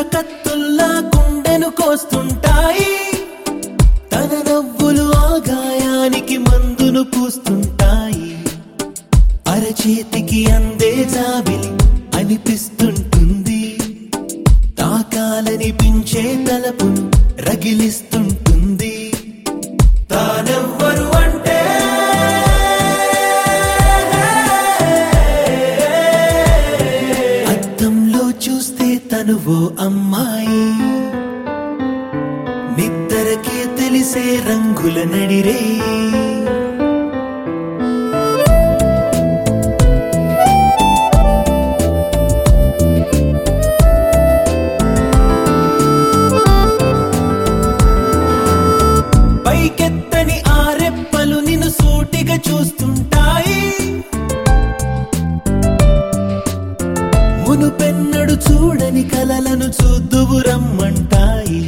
కత్తుల్లా గుండెను కోస్తుంటాయి తన నవ్వులు ఆ గాయానికి మందును పూస్తుంటాయి అరచేతికి అందే జాబిలి అనిపిస్తుంటుంది తాకాలనిపించే తలపును రగిలిస్తుంటుంది తానెవ్వరు అంటే అద్దంలో చూస్తే తను ఓ అమ్మాయి నిద్దరకే తెలిసే రంగుల నడిరే పైకెత్తని ఆరెప్పలు నిన్ను సూటిగా చూస్తుంటాయి మునుపెన్నడు చూడని కలలను చూద్దువు రమ్మంటాయి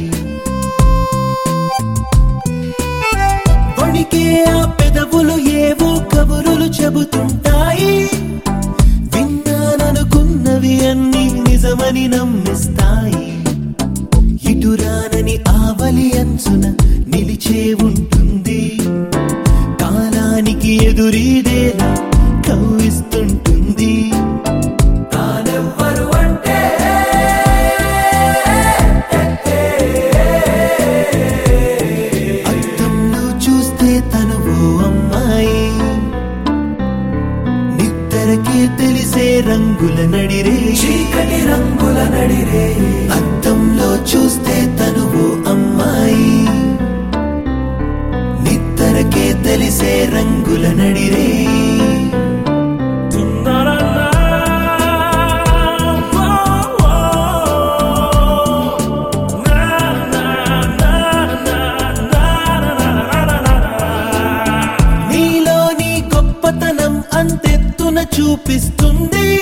వణికే ఆ పెదవులు ఏవో కబురులు చెబుతుంటాయి విన్నాననుకున్నవి అన్ని నిజమని నమ్మిస్తాయి ఇటురానని ఆవలి అంచున నిలిచే ఉంటుంది కాలానికి ఎదురీదేలా కవ్విస్తుంటుంది తానెవ్వరు అంటే అద్దంలో చూస్తే తను ఓ అమ్మాయి నిద్దరకే తెలిసే రంగుల నడిరే చీకటి రంగుల నడిరే అద్దంలో చూస్తే తను ఓ అమ్మాయి నిద్దరకే తెలిసే రంగుల నడిరే నీలోని గొప్పతనం అంతెత్తున చూపిస్తుంది